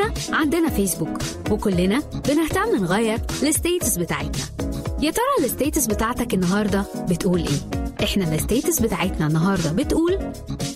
كلنا عندنا فيسبوك وكلنا بنهتم نغير الستيتس بتاعتنا يا ترى الستيتس بتاعتك النهارده بتقول ايه احنا الستيتس بتاعتنا النهارده بتقول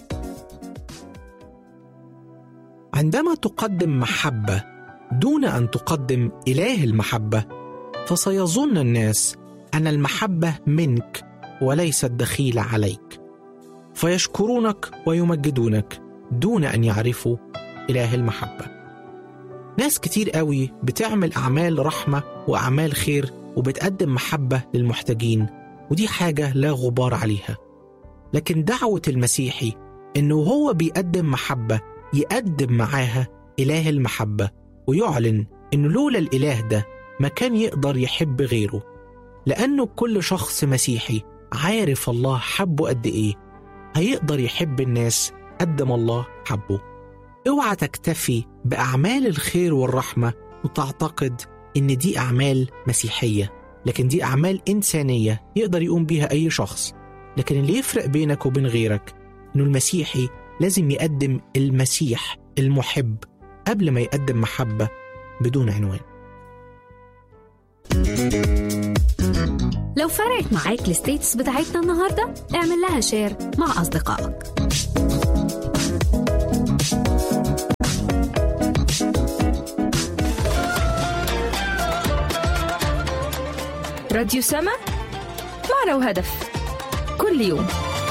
عندما تقدم محبة دون أن تقدم إله المحبة فسيظن الناس أن المحبة منك وليست دخيلة عليك فيشكرونك ويمجدونك دون أن يعرفوا إله المحبة ناس كتير قوي بتعمل أعمال رحمة وأعمال خير وبتقدم محبة للمحتاجين ودي حاجة لا غبار عليها لكن دعوة المسيحي إنه هو بيقدم محبة يقدم معاها إله المحبة ويعلن إنه لولا الإله ده ما كان يقدر يحب غيره لأنه كل شخص مسيحي عارف الله حبه قد إيه هيقدر يحب الناس قد ما الله حبه اوعى تكتفي بأعمال الخير والرحمة وتعتقد إن دي أعمال مسيحية لكن دي أعمال إنسانية يقدر يقوم بيها أي شخص لكن اللي يفرق بينك وبين غيرك إنه المسيحي لازم يقدم المسيح المحب قبل ما يقدم محبة بدون عنوان لو فرقت معاك الستيتس بتاعتنا النهارده اعمل لها شير مع أصدقائك راديو سما معنا وهدف كل يوم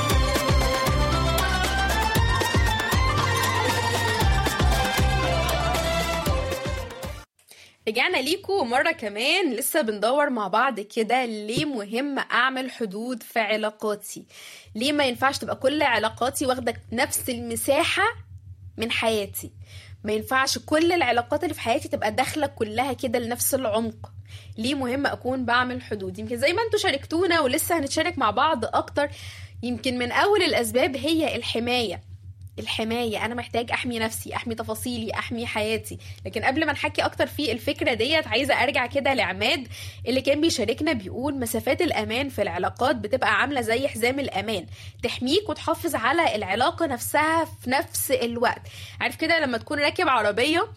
رجعنا ليكم مرة كمان لسه بندور مع بعض كده ليه مهم أعمل حدود في علاقاتي ليه ما ينفعش تبقى كل علاقاتي واخدة نفس المساحة من حياتي ما ينفعش كل العلاقات اللي في حياتي تبقى داخلة كلها كده لنفس العمق ليه مهم أكون بعمل حدود يمكن زي ما انتوا شاركتونا ولسه هنتشارك مع بعض أكتر يمكن من أول الأسباب هي الحماية الحماية أنا محتاج أحمي نفسي أحمي تفاصيلي أحمي حياتي لكن قبل ما نحكي أكتر في الفكرة ديت عايزة أرجع كده لعماد اللي كان بيشاركنا بيقول مسافات الأمان في العلاقات بتبقى عاملة زي حزام الأمان تحميك وتحافظ على العلاقة نفسها في نفس الوقت عارف كده لما تكون راكب عربية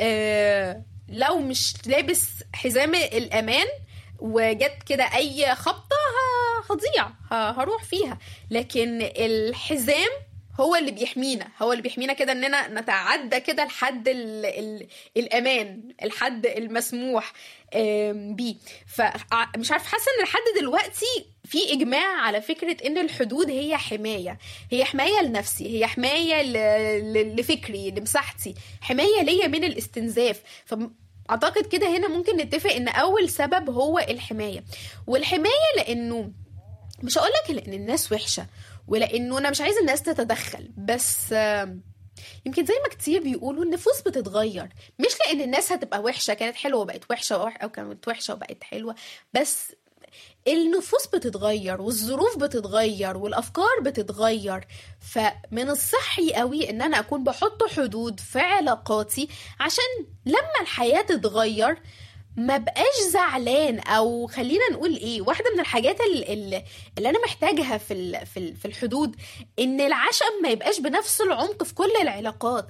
آه لو مش لابس حزام الأمان وجت كده أي خبطة ه- هضيع ه- هروح فيها لكن الحزام هو اللي بيحمينا هو اللي بيحمينا كده اننا نتعدى كده الحد ال ال الامان الحد المسموح آم، بيه فمش عارف حاسه ان لحد دلوقتي في اجماع على فكره ان الحدود هي حمايه هي حمايه لنفسي هي حمايه ل- ل- لفكري لمساحتي حمايه ليا من الاستنزاف ف اعتقد كده هنا ممكن نتفق ان اول سبب هو الحمايه والحمايه لانه مش هقول لك لان الناس وحشه ولانه انا مش عايزه الناس تتدخل بس آم، يمكن زي ما كتير بيقولوا النفوس بتتغير مش لان الناس هتبقى وحشه كانت حلوه وبقت وحشه وح- او كانت وحشه وبقت حلوه بس النفوس بتتغير والظروف بتتغير والافكار بتتغير فمن الصحي قوي ان انا اكون بحط حدود في علاقاتي عشان لما الحياه تتغير ما بقاش زعلان او خلينا نقول ايه واحده من الحاجات اللي, اللي انا محتاجها في ال- في ال- في الحدود ان العشم ما يبقاش بنفس العمق في كل العلاقات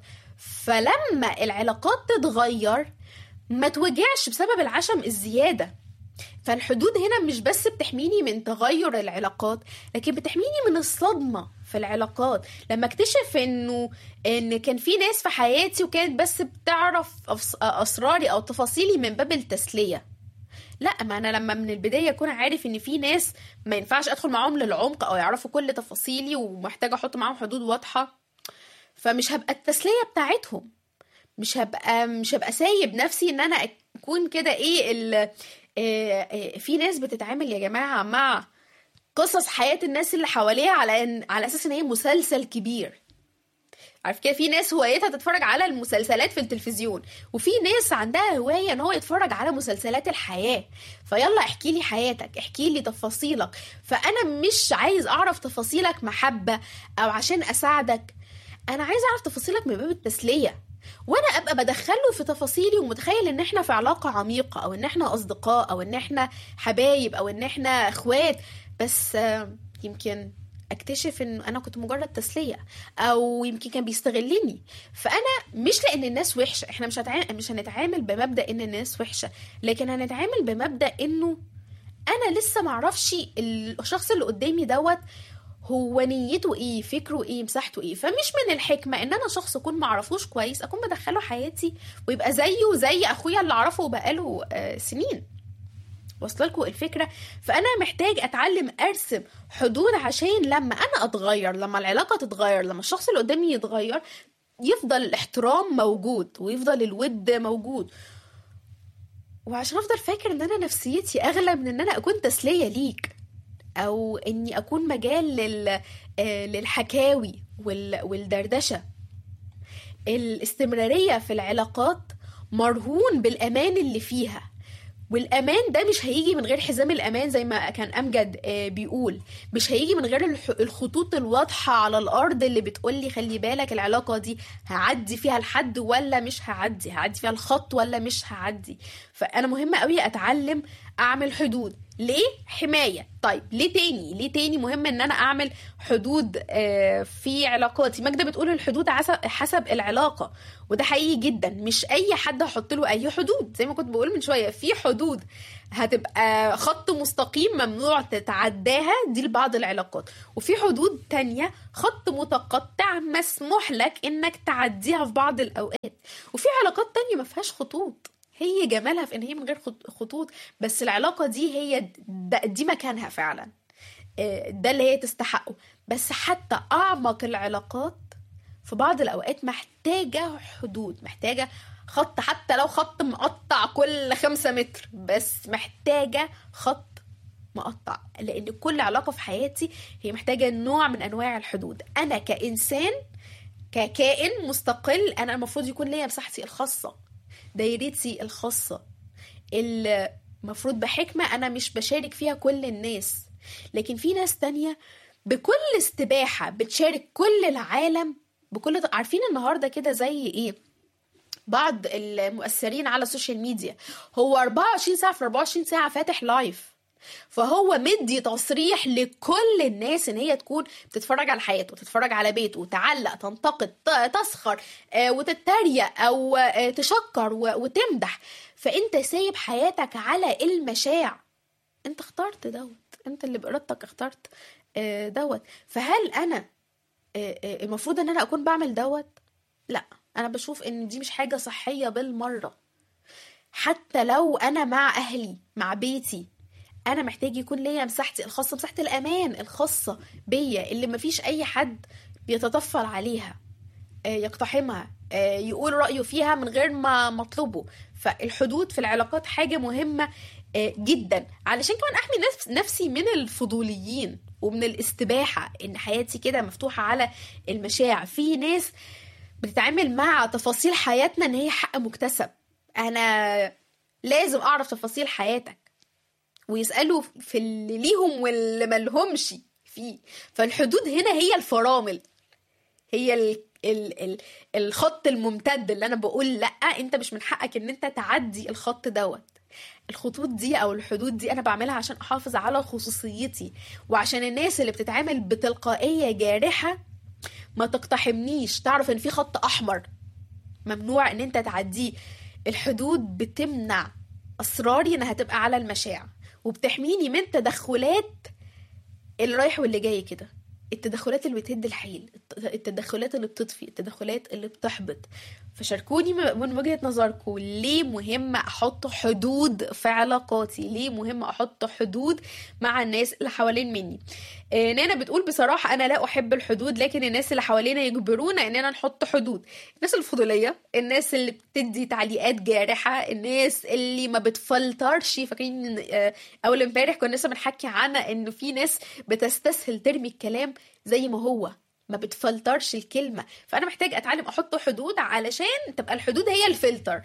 فلما العلاقات تتغير ما توجعش بسبب العشم الزياده فالحدود هنا مش بس بتحميني من تغير العلاقات لكن بتحميني من الصدمة في العلاقات لما اكتشف انه ان كان في ناس في حياتي وكانت بس بتعرف أفس- اسراري او تفاصيلي من باب التسلية لا ما انا لما من البدايه اكون عارف ان في ناس ما ينفعش ادخل معاهم للعمق او يعرفوا كل تفاصيلي ومحتاجه احط معاهم حدود واضحه فمش هبقى التسليه بتاعتهم مش هبقى مش هبقى سايب نفسي ان انا اكون كده ايه ال آه، آه، في ناس بتتعامل يا جماعه مع قصص حياه الناس اللي حواليها على ان على اساس ان هي مسلسل كبير عارف كده في ناس هوايتها تتفرج على المسلسلات في التلفزيون وفي ناس عندها هوايه ان هو يتفرج على مسلسلات الحياه فيلا احكي لي حياتك احكي لي تفاصيلك فانا مش عايز اعرف تفاصيلك محبه او عشان اساعدك انا عايز اعرف تفاصيلك من باب التسليه وانا ابقى بدخله في تفاصيلي ومتخيل ان احنا في علاقه عميقه او ان احنا اصدقاء او ان احنا حبايب او ان احنا اخوات بس آه، يمكن اكتشف ان انا كنت مجرد تسليه او يمكن كان بيستغلني فانا مش لان الناس وحشه احنا مش هتعامل مش هنتعامل بمبدا ان الناس وحشه لكن هنتعامل بمبدا انه انا لسه معرفش الشخص اللي قدامي دوت هو نيته ايه فكره ايه مساحته ايه فمش من الحكمه ان انا شخص اكون معرفوش كويس اكون بدخله حياتي ويبقى زيه زي اخويا اللي اعرفه بقاله آه، سنين واصله لكم الفكره فانا محتاج اتعلم ارسم حدود عشان لما انا اتغير لما العلاقه تتغير لما الشخص اللي قدامي يتغير يفضل الاحترام موجود ويفضل الود موجود وعشان افضل فاكر ان انا نفسيتي اغلى من ان انا اكون تسليه ليك او اني اكون مجال لل... آه، للحكاوي وال... والدردشه الاستمراريه في العلاقات مرهون بالامان اللي فيها والامان ده مش هيجي من غير حزام الامان زي ما كان امجد آه، بيقول مش هيجي من غير الح- الخطوط الواضحه على الارض اللي بتقولي خلي بالك العلاقه دي هعدي فيها لحد ولا مش هعدي هعدي فيها الخط ولا مش هعدي فانا مهم قوي اتعلم اعمل حدود ليه حمايه طيب ليه تاني ليه تاني مهم ان انا اعمل حدود آه، في علاقاتي ماجده بتقول الحدود عس- حسب العلاقه وده حقيقي جدا مش اي حد هحط له اي حدود زي ما كنت بقول من شويه في حدود هتبقى خط مستقيم ممنوع تتعداها دي لبعض العلاقات وفي حدود تانية خط متقطع مسموح لك انك تعديها في بعض الاوقات وفي علاقات تانية ما فيهاش خطوط هي جمالها في ان هي من غير خط- خطوط بس العلاقه دي هي د- دي مكانها فعلا آه، ده اللي هي تستحقه بس حتى اعمق العلاقات في بعض الاوقات محتاجه حدود محتاجه خط حتى لو خط مقطع كل خمسة متر بس محتاجه خط مقطع لان كل علاقه في حياتي هي محتاجه نوع من انواع الحدود انا كانسان ككائن مستقل انا المفروض يكون ليا مساحتي الخاصه دايرتي الخاصه اللي المفروض بحكمه انا مش بشارك فيها كل الناس لكن في ناس تانية بكل استباحه بتشارك كل العالم بكل عارفين النهارده كده زي ايه بعض المؤثرين على السوشيال ميديا هو 24 ساعه في 24 ساعه فاتح لايف فهو مدي تصريح لكل الناس ان هي تكون بتتفرج على حياته تتفرج على بيته تعلق تنتقد ت- تسخر آه، وتتريق او آه، تشكر و- وتمدح فانت سايب حياتك على المشاع انت اخترت دوت انت اللي بارادتك اخترت آه، دوت فهل انا آه، آه، المفروض ان انا اكون بعمل دوت لا انا بشوف ان دي مش حاجه صحيه بالمره حتى لو انا مع اهلي مع بيتي انا محتاج يكون ليا مساحتي الخاصه مساحه الامان الخاصه بيا اللي مفيش اي حد بيتطفل عليها آه، يقتحمها آه، يقول رايه فيها من غير ما مطلوبه فالحدود في العلاقات حاجه مهمه آه، جدا علشان كمان احمي نفس نفسي من الفضوليين ومن الاستباحه ان حياتي كده مفتوحه على المشاع في ناس بتتعامل مع تفاصيل حياتنا ان هي حق مكتسب انا لازم اعرف تفاصيل حياتك ويسالوا في اللي ليهم واللي ملهمش فيه فالحدود هنا هي الفرامل هي ال ال ال الخط الممتد اللي انا بقول لا انت مش من حقك ان انت تعدي الخط دوت الخطوط دي او الحدود دي انا بعملها عشان احافظ على خصوصيتي وعشان الناس اللي بتتعامل بتلقائيه جارحه ما تقتحمنيش تعرف ان في خط احمر ممنوع ان انت تعديه الحدود بتمنع اسراري انها تبقى على المشاع وبتحميني من تدخلات اللي رايح واللي جاي كده التدخلات اللي بتهد الحيل الت- التدخلات اللي بتطفي التدخلات اللي بتحبط فشاركوني م- من وجهة نظركم ليه مهم احط حدود في علاقاتي ليه مهم احط حدود مع الناس اللي حوالين مني آه، نانا بتقول بصراحة أنا لا أحب الحدود لكن الناس اللي حوالينا يجبرونا إننا نحط حدود الناس الفضولية الناس اللي بتدي تعليقات جارحة الناس اللي ما بتفلترش فاكرين آه، أول امبارح كنا لسه بنحكي عنها إنه في ناس بتستسهل ترمي الكلام زي ما هو ما بتفلترش الكلمة فأنا محتاج أتعلم أحط حدود علشان تبقى الحدود هي الفلتر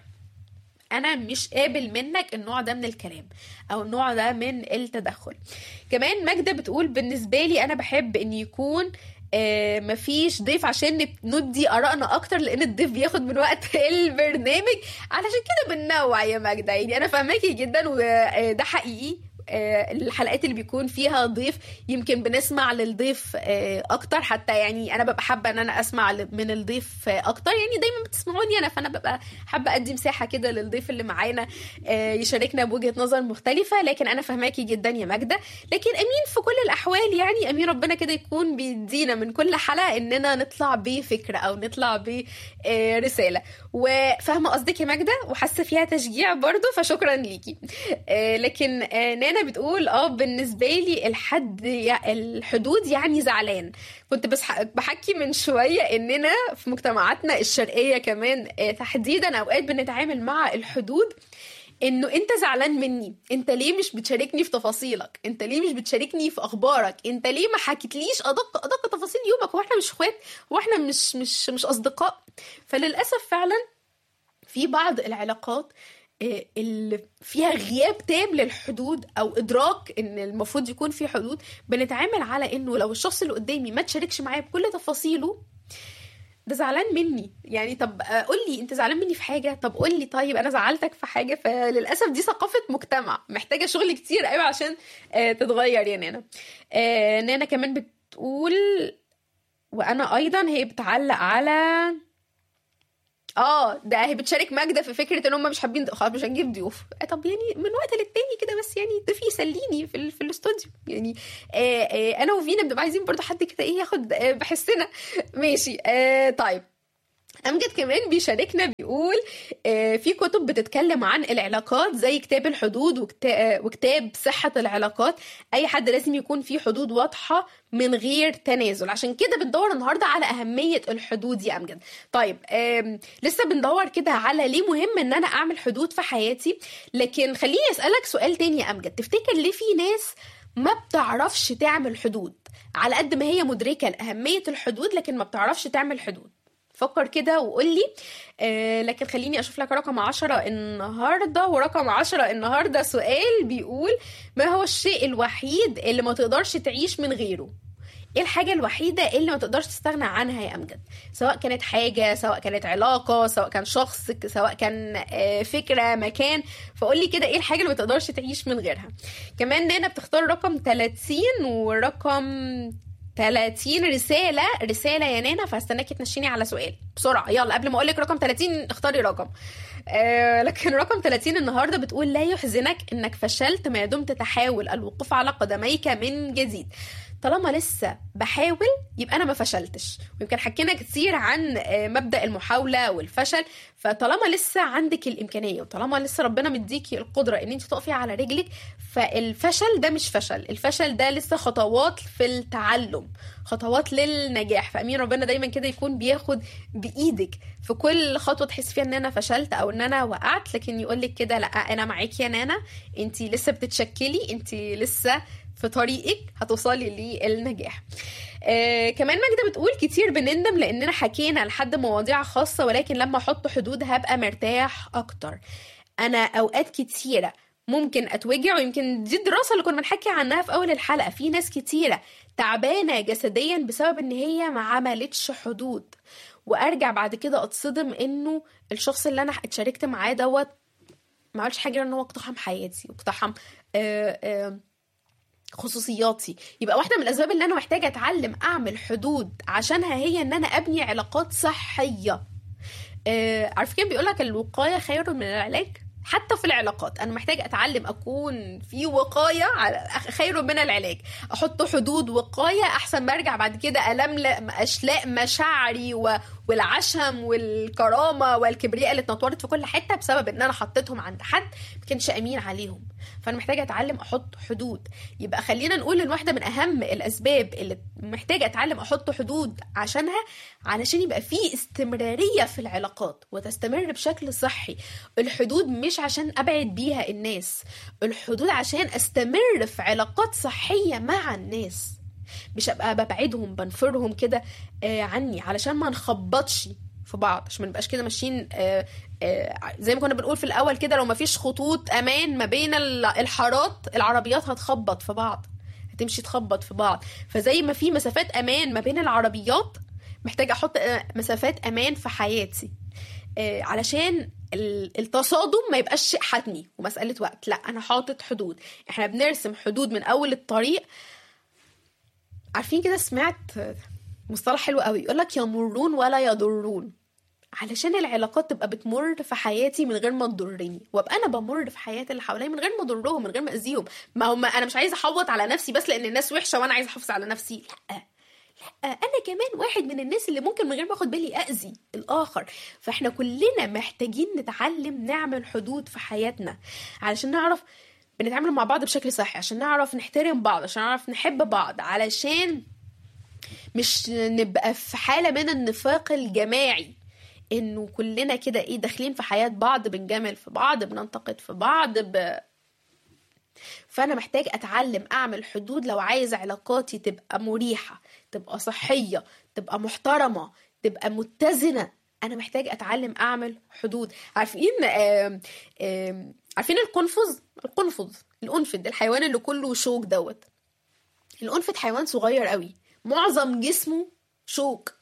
انا مش قابل منك النوع ده من الكلام او النوع ده من التدخل كمان ماجدة بتقول بالنسبة لي انا بحب ان يكون آه مفيش ضيف عشان نب- ندي ارائنا اكتر لان الضيف بياخد من وقت البرنامج علشان كده بننوع يا ماجدة يعني انا فاهماكي جدا وده حقيقي آه، الحلقات اللي بيكون فيها ضيف يمكن بنسمع للضيف آه، اكتر حتى يعني انا ببقى حابه ان انا اسمع ل- من الضيف آه، اكتر يعني دايما بتسمعوني انا فانا ببقى حابه ادي مساحه كده للضيف اللي معانا آه، يشاركنا بوجهه نظر مختلفه لكن انا فهماكي جدا يا ماجده لكن امين في كل الاحوال يعني امين ربنا كده يكون بيدينا من كل حلقه اننا نطلع بفكره او نطلع برساله وفاهمه قصدك يا ماجده وحاسه فيها تشجيع برضو فشكرا ليكي آه، لكن آه، نانا بتقول اه بالنسبه لي الحد يع- الحدود يعني زعلان كنت بس بحكي من شويه اننا في مجتمعاتنا الشرقيه كمان آه، تحديدا اوقات بنتعامل مع الحدود انه انت زعلان مني انت ليه مش بتشاركني في تفاصيلك انت ليه مش بتشاركني في اخبارك انت ليه ما حكيتليش ادق ادق تفاصيل يومك هو احنا مش اخوات هو احنا مش مش مش اصدقاء فللاسف فعلا في بعض العلاقات آه، اللي فيها غياب تام للحدود او ادراك ان المفروض يكون في حدود بنتعامل على انه لو الشخص اللي قدامي ما تشاركش معايا بكل تفاصيله ده زعلان مني يعني طب آه، قول لي انت زعلان مني في حاجه طب قول لي طيب انا زعلتك في حاجه فللاسف دي ثقافه مجتمع محتاجه شغل كتير قوي عشان آه، تتغير يا نانا آه، نانا كمان بتقول وانا ايضا هي بتعلق على اه ده هي بتشارك ماجده في فكره ان هم مش حابين خلاص مش هنجيب ضيوف آه، طب يعني من وقت للتاني كده بس يعني ضيف يسليني في ال- في الاستوديو يعني آه آه انا وفينا بنبقى عايزين برضو حد كده ايه ياخد آه بحسنا ماشي آه طيب امجد كمان بيشاركنا بيقول آه، في كتب بتتكلم عن العلاقات زي كتاب الحدود وكتا- وكتاب صحة العلاقات اي حد لازم يكون في حدود واضحة من غير تنازل عشان كده بندور النهاردة على أهمية الحدود يا أمجد طيب آم، لسه بندور كده على ليه مهم ان انا اعمل حدود في حياتي لكن خليني اسألك سؤال تاني يا أمجد تفتكر ليه في ناس ما بتعرفش تعمل حدود على قد ما هي مدركة لأهمية الحدود لكن ما بتعرفش تعمل حدود فكر كده وقول لي آه لكن خليني اشوف لك رقم عشرة النهارده ورقم عشرة النهارده سؤال بيقول ما هو الشيء الوحيد اللي ما تقدرش تعيش من غيره ايه الحاجة الوحيدة اللي ما تقدرش تستغنى عنها يا امجد سواء كانت حاجة سواء كانت علاقة سواء كان شخص سواء كان آه، فكرة مكان فقول لي كده ايه الحاجة اللي ما تقدرش تعيش من غيرها كمان نانا بتختار رقم 30 ورقم 30 رسالة رسالة يا نانا فهستناكي تنشيني على سؤال بسرعة يلا قبل ما اقول لك رقم 30 اختاري رقم آه لكن رقم 30 النهارده بتقول لا يحزنك انك فشلت ما دمت تحاول الوقوف على قدميك من جديد طالما لسه بحاول يبقى انا ما فشلتش ويمكن حكينا كتير عن آه، مبدا المحاوله والفشل فطالما لسه عندك الامكانيه وطالما لسه ربنا مديكي القدره ان انت تقفي على رجلك فالفشل ده مش فشل الفشل ده لسه خطوات في التعلم خطوات للنجاح فامين ربنا دايما كده يكون بياخد بايدك في كل خطوه تحس فيها ان انا فشلت او ان انا وقعت لكن يقول لك كده لا انا معاكي يا نانا انت لسه بتتشكلي انت لسه في طريقك هتوصلي للنجاح آه كمان ماجدة بتقول كتير بنندم لأننا حكينا لحد مواضيع خاصة ولكن لما أحط حدود هبقى مرتاح أكتر أنا أوقات كتيرة ممكن أتوجع ويمكن دي الدراسة اللي كنا بنحكي عنها في أول الحلقة في ناس كتيرة تعبانة جسديا بسبب إن هي ما عملتش حدود وأرجع بعد كده أتصدم إنه الشخص اللي أنا اتشاركت معاه دوت ما عملش حاجة غير إن هو اقتحم حياتي واقتحم آه آه خصوصياتي يبقى واحده من الاسباب اللي انا محتاجه اتعلم اعمل حدود عشانها هي ان انا ابني علاقات صحيه آه عارف كده بيقول لك الوقايه خير من العلاج حتى في العلاقات انا محتاج اتعلم اكون في وقايه على- خير من العلاج احط حدود وقايه احسن ما ارجع بعد كده الملأ اشلاء مشاعري و... والعشم والكرامه والكبرياء اللي اتنطورت في كل حته بسبب ان انا حطيتهم عند حد ما كانش امين عليهم فانا محتاجه اتعلم احط حدود يبقى خلينا نقول ان واحده من اهم الاسباب اللي محتاجه اتعلم احط حدود عشانها علشان يبقى في استمراريه في العلاقات وتستمر بشكل صحي الحدود مش عشان ابعد بيها الناس الحدود عشان استمر في علاقات صحيه مع الناس مش ابقى ببعدهم بنفرهم كده آه عني علشان ما نخبطش في بعض عشان ما نبقاش كده ماشيين آه آه زي ما كنا بنقول في الاول كده لو ما فيش خطوط امان ما بين ال- الحارات العربيات هتخبط في بعض هتمشي تخبط في بعض فزي ما في مسافات امان ما بين العربيات محتاجه احط آه، مسافات امان في حياتي آه، علشان ال- التصادم ما يبقاش شيء حتمي ومساله وقت لا انا حاطط حدود احنا بنرسم حدود من اول الطريق عارفين كده سمعت مصطلح حلو قوي يقول لك يمرون ولا يضرون علشان العلاقات تبقى بتمر في حياتي من غير ما تضرني وابقى انا بمر في حياه اللي حواليا من غير ما اضرهم من غير ما اذيهم ما هم انا مش عايزه احوط على نفسي بس لان الناس وحشه وانا عايزه احافظ على نفسي لا لا انا كمان واحد من الناس اللي ممكن من غير ما اخد بالي اذي الاخر فاحنا كلنا محتاجين نتعلم نعمل حدود في حياتنا علشان نعرف بنتعامل مع بعض بشكل صحي عشان نعرف نحترم بعض عشان نعرف نحب بعض علشان مش نبقى في حالة من النفاق الجماعي انه كلنا كده ايه داخلين في حياة بعض بنجامل في بعض بننتقد في بعض ب... فانا محتاج اتعلم اعمل حدود لو عايز علاقاتي تبقى مريحة تبقى صحية تبقى محترمة تبقى متزنة انا محتاج اتعلم اعمل حدود عارفين آم آم عارفين القنفذ القنفذ الانفد الحيوان اللي كله شوك دوت الانفد حيوان صغير قوي معظم جسمه شوك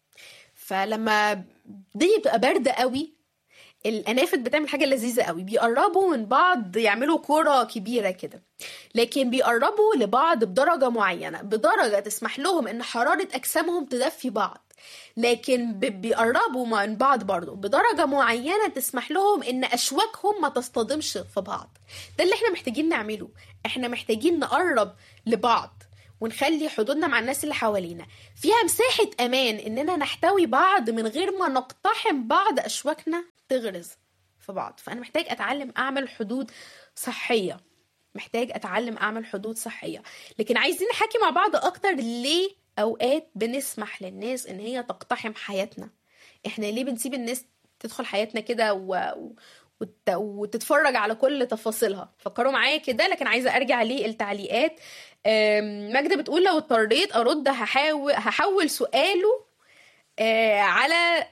فلما الدنيا بتبقى باردة قوي الانافد بتعمل حاجه لذيذه قوي بيقربوا من بعض يعملوا كوره كبيره كده لكن بيقربوا لبعض بدرجه معينه بدرجه تسمح لهم ان حراره اجسامهم تدفي بعض لكن ب- بيقربوا من بعض برضه بدرجة معينة تسمح لهم ان اشواكهم ما تصطدمش في بعض ده اللي احنا محتاجين نعمله احنا محتاجين نقرب لبعض ونخلي حدودنا مع الناس اللي حوالينا فيها مساحة امان اننا نحتوي بعض من غير ما نقتحم بعض اشواكنا تغرز في بعض فانا محتاج اتعلم اعمل حدود صحية محتاج اتعلم اعمل حدود صحية لكن عايزين نحكي مع بعض اكتر ليه اوقات بنسمح للناس ان هي تقتحم حياتنا احنا ليه بنسيب الناس تدخل حياتنا كده و... وت... وتتفرج على كل تفاصيلها فكروا معايا كده لكن عايزه ارجع للتعليقات أم، ماجده بتقول لو اضطريت ارد هحاول هحول سؤاله آه، على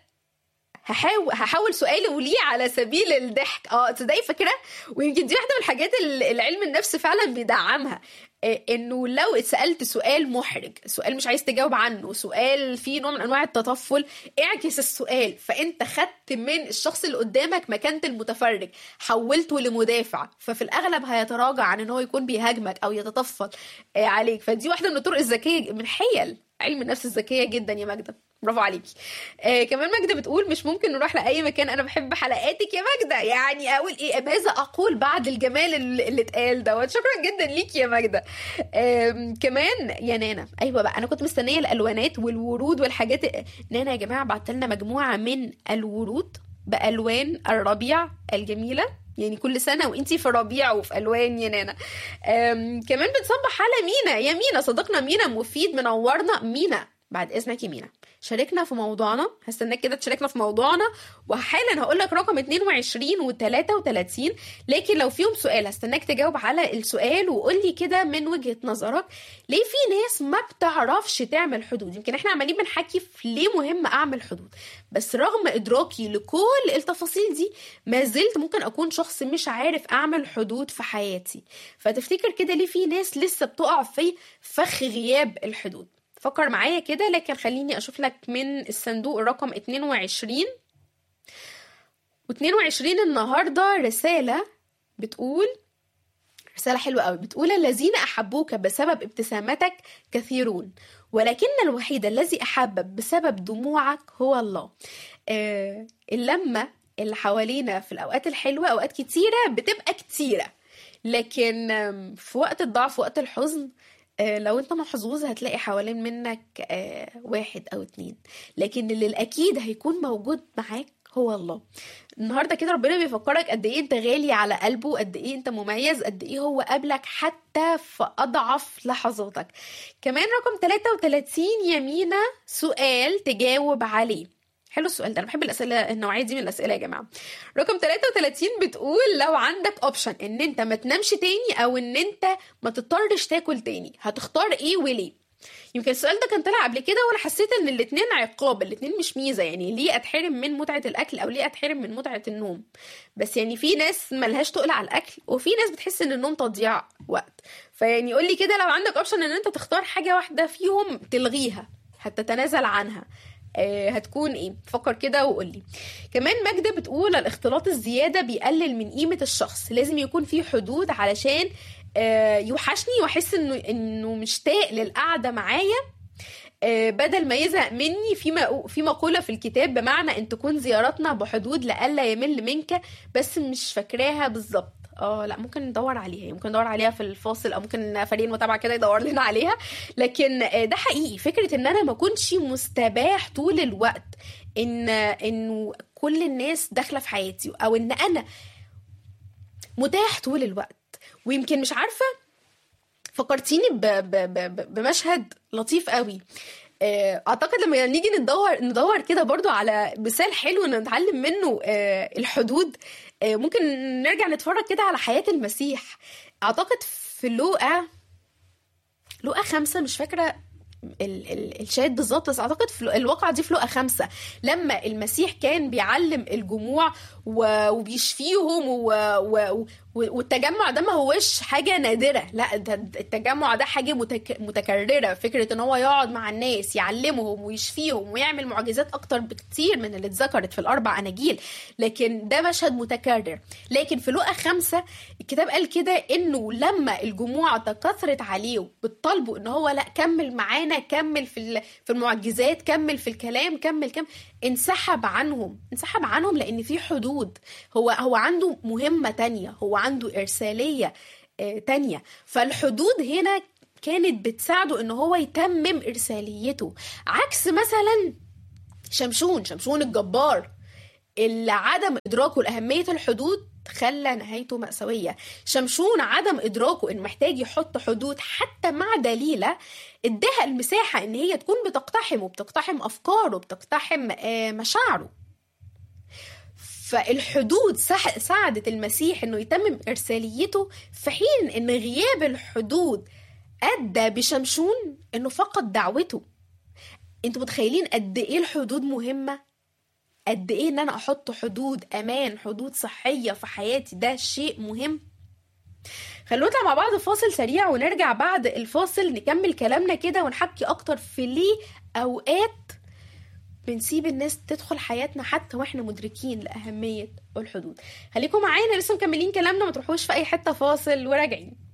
هحاول هحاول سؤالي وليه على سبيل الضحك اه تصدقي فاكره ويمكن دي واحده من الحاجات اللي اللي علم النفس فعلا بيدعمها آه، انه لو اتسالت سؤال محرج سؤال مش عايز تجاوب عنه سؤال فيه نوع من انواع التطفل اعكس السؤال فانت خدت من الشخص اللي قدامك مكانه المتفرج حولته لمدافع ففي الاغلب هيتراجع عن ان هو يكون بيهاجمك او يتطفل آه، عليك فدي واحده من الطرق الذكيه من حيل علم النفس الذكيه جدا يا ماجده برافو عليكي آه كمان ماجده بتقول مش ممكن نروح لاي مكان انا بحب حلقاتك يا ماجده يعني اقول ايه ماذا اقول بعد الجمال اللي اللي اتقال دوت شكرا جدا ليكي يا ماجده آم، كمان يا نانا ايوه بقى انا كنت مستنيه الالوانات والورود والحاجات نانا يا جماعه بعت لنا مجموعه من الورود بالوان الربيع الجميله يعني كل سنه وانتي في ربيع وفي الوان يا نانا آم، كمان بنصبح على مينا يا مينا صديقنا مينا مفيد منورنا مينا بعد اذنك يا مينا شاركنا في موضوعنا هستناك كده تشاركنا في موضوعنا وحالا هقول لك رقم 22 و 33 لكن لو فيهم سؤال هستناك تجاوب على السؤال وقول لي كده من وجهة نظرك ليه في ناس ما بتعرفش تعمل حدود يمكن احنا عمالين بنحكي في ليه مهم اعمل حدود بس رغم ادراكي لكل التفاصيل دي ما زلت ممكن اكون شخص مش عارف اعمل حدود في حياتي فتفتكر كده ليه في ناس لسه بتقع في فخ غياب الحدود فكر معايا كده لكن خليني اشوف لك من الصندوق الرقم 22 و22 النهارده رساله بتقول رسالة حلوة قوي بتقول الذين أحبوك بسبب ابتسامتك كثيرون ولكن الوحيد الذي أحبك بسبب دموعك هو الله آه اللمة اللي حوالينا في الأوقات الحلوة أوقات كتيرة بتبقى كتيرة لكن آم، في وقت الضعف وقت الحزن آه، لو انت محظوظ هتلاقي حوالين منك آه، واحد او اتنين لكن اللي الاكيد هيكون موجود معاك هو الله النهارده كده ربنا بيفكرك قد ايه انت غالي على قلبه قد ايه انت مميز قد ايه هو قابلك حتى في اضعف لحظاتك كمان رقم 33 يمينة سؤال تجاوب عليه حلو السؤال ده انا بحب الاسئله النوعيه دي من الاسئله يا جماعه رقم 33 بتقول لو عندك اوبشن ان انت ما تنامش تاني او ان انت ما تضطرش تاكل تاني هتختار ايه وليه يمكن السؤال ده كان طلع قبل كده وانا حسيت ان الاتنين عقاب الاتنين مش ميزه يعني ليه اتحرم من متعه الاكل او ليه اتحرم من متعه النوم بس يعني في ناس ملهاش تقل على الاكل وفي ناس بتحس ان النوم تضييع وقت فيعني قول لي كده لو عندك اوبشن ان انت تختار حاجه واحده فيهم تلغيها هتتنازل عنها آه، هتكون ايه فكر كده وقول لي كمان ماجدة بتقول الاختلاط الزيادة بيقلل من قيمة الشخص لازم يكون في حدود علشان آه، يوحشني واحس انه انه مشتاق للقعدة معايا آه، بدل ما يزهق مني في مق- في مقولة في الكتاب بمعنى ان تكون زياراتنا بحدود لألا يمل منك بس مش فاكراها بالظبط اه لا ممكن ندور عليها ممكن ندور عليها في الفاصل او ممكن فريق المتابعه كده يدور لنا عليها لكن آه، ده حقيقي فكره ان انا ما اكونش مستباح طول الوقت ان انه كل الناس داخله في حياتي او ان انا متاح طول الوقت ويمكن مش عارفه فكرتيني ب ب ب ب بمشهد لطيف قوي آه، اعتقد لما نيجي ندور ندور كده برضو على مثال حلو نتعلم منه آه، الحدود آه، ممكن نرجع نتفرج كده على حياة المسيح اعتقد في لوقا لوقا خمسة مش فاكرة ال ال الشاهد بالظبط بس اعتقد في الواقعة دي في لوقا خمسة لما المسيح كان بيعلم الجموع و- وبيشفيهم و و و- والتجمع ده ما هوش حاجة نادرة لا ده التجمع ده حاجة متك... متكررة فكرة ان هو يقعد مع الناس يعلمهم ويشفيهم ويعمل معجزات اكتر بكتير من اللي اتذكرت في الاربع اناجيل لكن ده مشهد متكرر لكن في لوقا خمسة الكتاب قال كده انه لما الجموع تكثرت عليه بتطالبوا ان هو لا كمل معانا كمل في ال- في المعجزات كمل في الكلام كمل كمل انسحب عنهم انسحب عنهم لان في حدود هو هو عنده مهمة تانية هو عنده إرسالية آه، تانية فالحدود هنا كانت بتساعده ان هو يتمم إرساليته عكس مثلا شمشون شمشون الجبار اللي عدم إدراكه لأهمية الحدود خلى نهايته مأساوية شمشون عدم إدراكه إنه محتاج يحط حدود حتى مع دليلة اداها المساحة إن هي تكون بتقتحم وبتقتحم أفكاره وبتقتحم آه، مشاعره فالحدود سح- ساعدت المسيح انه يتمم ارساليته في حين ان غياب الحدود ادى بشمشون انه فقد دعوته انتوا متخيلين قد ايه الحدود مهمه قد ايه ان انا احط حدود امان حدود صحيه في حياتي ده شيء مهم خلونا نطلع مع بعض فاصل سريع ونرجع بعد الفاصل نكمل كلامنا كده ونحكي اكتر في ليه اوقات بنسيب الناس تدخل حياتنا حتى واحنا مدركين لأهمية الحدود خليكم معانا لسه مكملين كلامنا ما تروحوش في أي حتة فاصل وراجعين